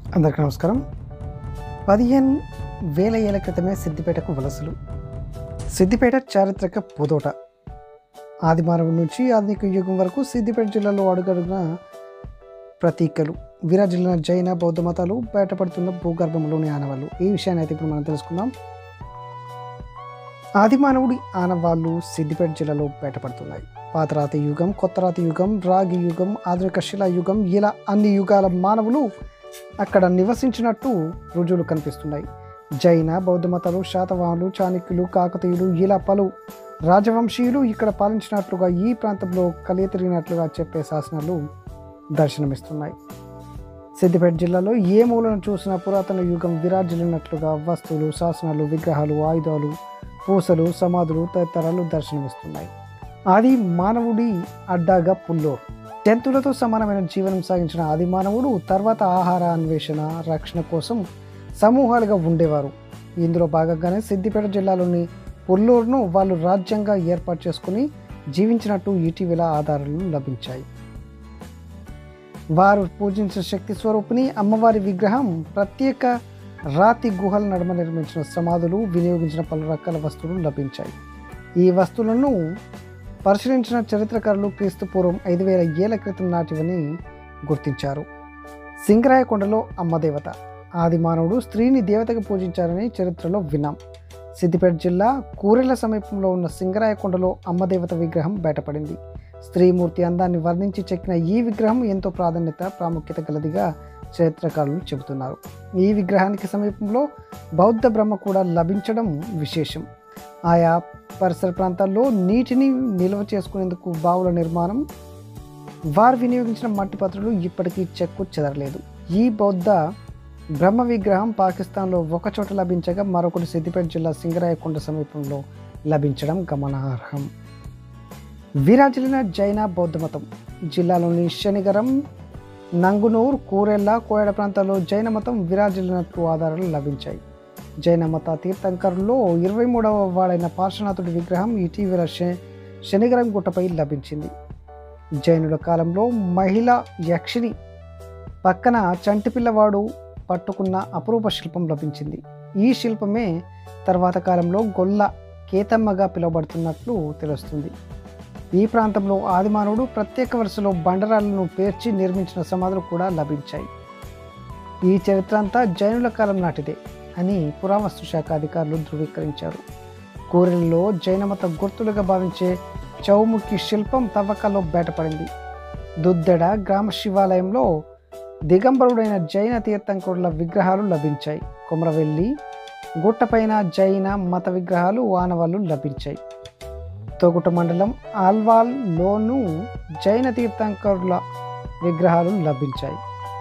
అందరికీ నమస్కారం పదిహేను వేల ఏళ్ల క్రితమే సిద్దిపేటకు వలసలు సిద్దిపేట చారిత్రక పూదోట ఆదిమానవుడి నుంచి ఆధునిక యుగం వరకు సిద్దిపేట జిల్లాలో అడుగడుగున ప్రతీకలు విరాజిల్లిన జైన బౌద్ధ మతాలు బయటపడుతున్న భూగర్భంలోని ఆనవాళ్ళు ఈ విషయాన్ని అయితే ఇప్పుడు మనం తెలుసుకుందాం ఆదిమానవుడి ఆనవాళ్ళు సిద్దిపేట జిల్లాలో బయటపడుతున్నాయి పాతరాతి యుగం కొత్తరాతి యుగం రాగి యుగం ఆధునిక శిలా యుగం ఇలా అన్ని యుగాల మానవులు అక్కడ నివసించినట్టు రుజువులు కనిపిస్తున్నాయి జైన బౌద్ధ మతాలు శాతవాహనులు చాణక్యులు కాకతీయులు ఇలా పలు రాజవంశీయులు ఇక్కడ పాలించినట్లుగా ఈ ప్రాంతంలో కలియ తిరిగినట్లుగా చెప్పే శాసనాలు దర్శనమిస్తున్నాయి సిద్దిపేట జిల్లాలో ఏ మూలను చూసినా పురాతన యుగం విరాజిల్లినట్లుగా వస్తువులు శాసనాలు విగ్రహాలు ఆయుధాలు పూసలు సమాధులు తదితరాలు దర్శనమిస్తున్నాయి ఆది మానవుడి అడ్డాగా పుల్లోర్ జంతువులతో సమానమైన జీవనం సాగించిన ఆది మానవుడు తర్వాత ఆహార అన్వేషణ రక్షణ కోసం సమూహాలుగా ఉండేవారు ఇందులో భాగంగానే సిద్దిపేట జిల్లాలోని పుల్లూరును వాళ్ళు రాజ్యంగా ఏర్పాటు చేసుకుని జీవించినట్టు ఇటీవల ఆధారాలు లభించాయి వారు పూజించిన శక్తి స్వరూపిణి అమ్మవారి విగ్రహం ప్రత్యేక రాతి గుహల నడుమ నిర్మించిన సమాధులు వినియోగించిన పలు రకాల వస్తువులు లభించాయి ఈ వస్తువులను పరిశీలించిన చరిత్రకారులు క్రీస్తు పూర్వం ఐదు వేల ఏళ్ల క్రితం నాటివని గుర్తించారు సింగరాయకొండలో అమ్మదేవత ఆది మానవుడు స్త్రీని దేవతగా పూజించారని చరిత్రలో విన్నాం సిద్దిపేట జిల్లా కూరెళ్ల సమీపంలో ఉన్న సింగరాయకొండలో అమ్మదేవత విగ్రహం బయటపడింది స్త్రీమూర్తి అందాన్ని వర్ణించి చెక్కిన ఈ విగ్రహం ఎంతో ప్రాధాన్యత ప్రాముఖ్యత గలదిగా చరిత్రకారులు చెబుతున్నారు ఈ విగ్రహానికి సమీపంలో బౌద్ధ బ్రహ్మ కూడా లభించడం విశేషం ఆయా పరిసర ప్రాంతాల్లో నీటిని నిల్వ చేసుకునేందుకు బావుల నిర్మాణం వారు వినియోగించిన మట్టి పాత్రలు ఇప్పటికీ చెక్కు చెదరలేదు ఈ బౌద్ధ బ్రహ్మ విగ్రహం పాకిస్తాన్లో ఒకచోట లభించగా మరొకటి సిద్దిపేట జిల్లా సింగరాయకొండ సమీపంలో లభించడం గమనార్హం విరాజిల్లిన జైన బౌద్ధ మతం జిల్లాలోని శనిగరం నంగునూర్ కూరెల్ల కోయడ ప్రాంతాల్లో జైన మతం విరాజిల్లినట్లు ఆధారాలు లభించాయి జైన మత తీర్థంకరుల్లో ఇరవై మూడవ వాడైన పార్శ్వనాథుడి విగ్రహం ఇటీవల శ- శనిగరం గుట్టపై లభించింది జైనుల కాలంలో మహిళ యక్షిని పక్కన చంటి పిల్లవాడు పట్టుకున్న అపురూప శిల్పం లభించింది ఈ శిల్పమే తర్వాత కాలంలో గొల్ల కేతమ్మగా పిలువబడుతున్నట్లు తెలుస్తుంది ఈ ప్రాంతంలో ఆదిమానవుడు ప్రత్యేక వరుసలో బండరాలను పేర్చి నిర్మించిన సమాధులు కూడా లభించాయి ఈ చరిత్ర అంతా జైనుల కాలం నాటిదే అని పురావస్తు శాఖ అధికారులు ధృవీకరించారు కూరెల్లో జైనమత గుర్తులుగా భావించే చౌముఖి శిల్పం తవ్వకాల్లో బయటపడింది దుద్దెడ గ్రామ శివాలయంలో దిగంబరుడైన జైన తీర్థంకరుల విగ్రహాలు లభించాయి కొమరవెల్లి గుట్టపైన జైన మత విగ్రహాలు ఆనవాళ్లు లభించాయి తొగుట మండలం ఆల్వాల్లోనూ జైన తీర్థంకరుల విగ్రహాలు లభించాయి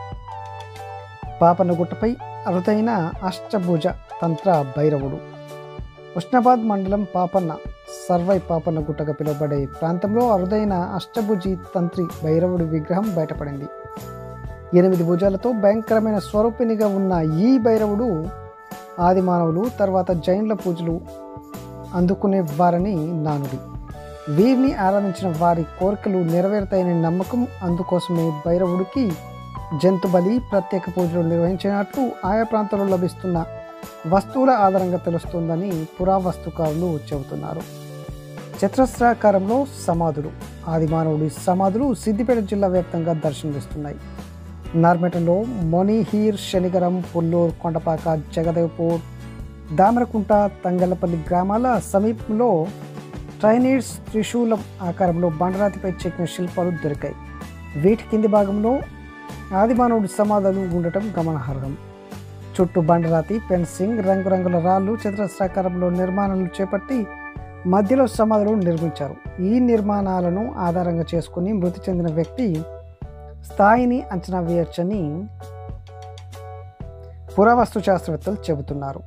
పాపనగుట్టపై అరుదైన అష్టభుజ తంత్ర భైరవుడు ఉష్ణాబాద్ మండలం పాపన్న సర్వై పాపన్న గుట్టగా పిలువబడే ప్రాంతంలో అరుదైన అష్టభుజి తంత్రి భైరవుడి విగ్రహం బయటపడింది ఎనిమిది భుజాలతో భయంకరమైన స్వరూపిణిగా ఉన్న ఈ భైరవుడు ఆది మానవులు తర్వాత జైన్ల పూజలు అందుకునేవారని నానుడి వీరిని ఆరాధించిన వారి కోరికలు నెరవేరుతాయనే నమ్మకం అందుకోసమే భైరవుడికి జంతు బలి ప్రత్యేక పూజలు నిర్వహించినట్లు ఆయా ప్రాంతాల్లో లభిస్తున్న వస్తువుల ఆధారంగా తెలుస్తుందని పురావస్తుకారులు చెబుతున్నారు చతురస్రాకారంలో సమాధులు ఆది మానవుడి సమాధులు సిద్దిపేట జిల్లా వ్యాప్తంగా దర్శనమిస్తున్నాయి నార్మెటలో మొనిహీర్ శనిగరం పుల్లూరు కొండపాక జగదేవ్పూర్ దామరకుంట తంగలపల్లి గ్రామాల సమీపంలో ట్రైనేడ్స్ త్రిశూలం ఆకారంలో బండరాతిపై చెక్కిన శిల్పాలు దొరికాయి వీటి కింది భాగంలో ఆదిమానవుడి సమాధులు ఉండటం గమనార్హం చుట్టూ బండరాతి ఫెన్సింగ్ రంగురంగుల రాళ్ళు చతురస్రాకారంలో నిర్మాణాలు చేపట్టి మధ్యలో సమాధులు నిర్మించారు ఈ నిర్మాణాలను ఆధారంగా చేసుకుని మృతి చెందిన వ్యక్తి స్థాయిని అంచనా వేయొచ్చని పురావస్తు శాస్త్రవేత్తలు చెబుతున్నారు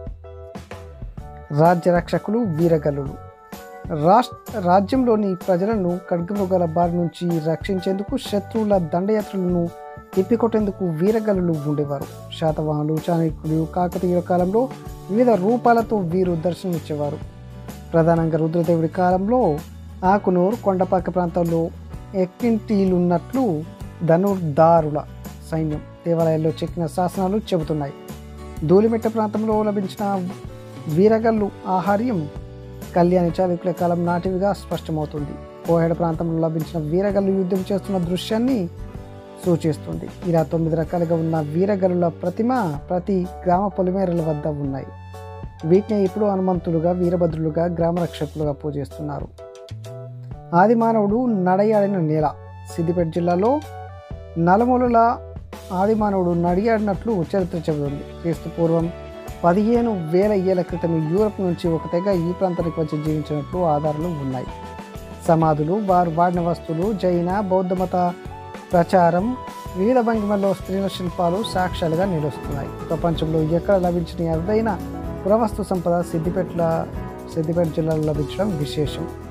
రాజ్య రక్షకులు వీరగల్లులు రాష్ట్ర రాజ్యంలోని ప్రజలను ఖడ్గమృగాల బారి నుంచి రక్షించేందుకు శత్రువుల దండయాత్రలను తిప్పికొట్టేందుకు వీరగల్లులు ఉండేవారు శాతవాహనులు చాణక్యులు కాకతీయుల కాలంలో వివిధ రూపాలతో వీరు దర్శనమిచ్చేవారు ప్రధానంగా రుద్రదేవుడి కాలంలో ఆకునూరు కొండపాక ప్రాంతాల్లో ఎక్కింటీలున్నట్లు ధనుర్ధారుల సైన్యం దేవాలయాల్లో చెక్కిన శాసనాలు చెబుతున్నాయి ధూళిమెట్ట ప్రాంతంలో లభించిన వీరగల్లు ఆహార్యం కళ్యాణి చాళుక్యుల కాలం నాటివిగా స్పష్టమవుతుంది కోహెడ ప్రాంతంలో లభించిన వీరగల్లు యుద్ధం చేస్తున్న దృశ్యాన్ని సూచిస్తుంది ఇలా తొమ్మిది రకాలుగా ఉన్న వీరగల్లుల ప్రతిమ ప్రతి గ్రామ పొలిమేరల వద్ద ఉన్నాయి వీటిని ఇప్పుడు హనుమంతులుగా వీరభద్రులుగా గ్రామ రక్షకులుగా పూజిస్తున్నారు ఆది మానవుడు నడయాడిన నేల సిద్దిపేట జిల్లాలో నలుమూలల ఆది మానవుడు నడియాడినట్లు చరిత్ర చెబుతుంది క్రీస్తు పూర్వం పదిహేను వేల ఏళ్ల క్రితం యూరప్ నుంచి ఒక తెగ ఈ ప్రాంతానికి వచ్చి జీవించినట్లు ఆధారాలు ఉన్నాయి సమాధులు వారు వాడిన వస్తువులు జైన బౌద్ధ మత ప్రచారం వివిధ భంగిమల్లో స్త్రీల శిల్పాలు సాక్ష్యాలుగా నిలుస్తున్నాయి ప్రపంచంలో ఎక్కడ లభించిన అరుదైన పురావస్తు సంపద సిద్దిపేటల సిద్దిపేట జిల్లాలో లభించడం విశేషం